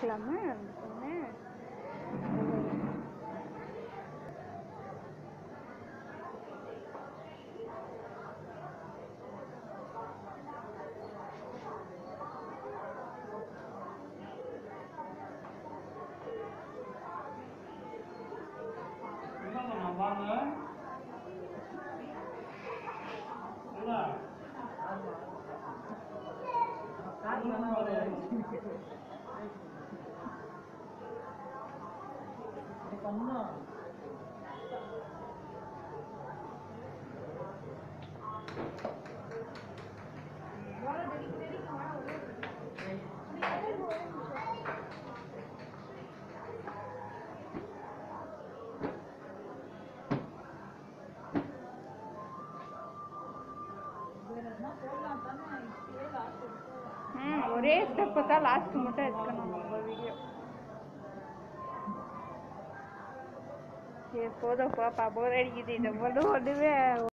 பார்க்கலாமா அந்த பொண்ணு என்னம்மா வாங்க என்ன ம் ஒரே ஸ்டெப்பு தான் லாஸ்ட் மட்டும் எடுக்கணும் நம்ம வீடியோ சரி போதும் பாப்பா போர் அடிக்குது இந்த பொண்ணு ஒன்றுமே